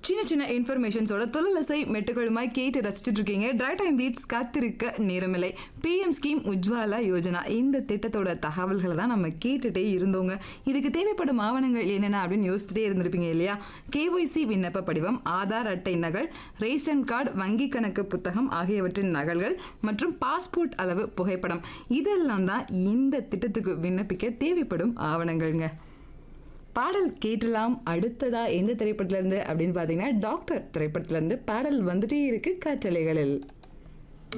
சின்ன சின்ன இன்ஃபர்மேஷன்ஸோட தொழிலசை மெட்டுகளுமாய் கேட்டு ரசிச்சுட்டு இருக்கீங்க ட்ரை டைம் பீட்ஸ் காத்திருக்க நேரமில்லை பிஎம் ஸ்கீம் உஜ்வாலா யோஜனா இந்த திட்டத்தோட தகவல்களை தான் நம்ம கேட்டுட்டே இருந்தோங்க இதுக்கு தேவைப்படும் ஆவணங்கள் என்னென்ன அப்படின்னு யோசிச்சுட்டே இருந்திருப்பீங்க இல்லையா கேஒய்சி விண்ணப்ப படிவம் ஆதார் அட்டை நகல் ரேஷன் கார்டு வங்கி கணக்கு புத்தகம் ஆகியவற்றின் நகல்கள் மற்றும் பாஸ்போர்ட் அளவு புகைப்படம் இதெல்லாம் தான் இந்த திட்டத்துக்கு விண்ணப்பிக்க தேவைப்படும் ஆவணங்கள்ங்க பாடல் கேட்டலாம் அடுத்ததா எந்த திரைப்படத்துல இருந்து அப்படின்னு பார்த்தீங்கன்னா டாக்டர் திரைப்படத்துல இருந்து பாடல் வந்துட்டே இருக்கு காற்றலைகளில்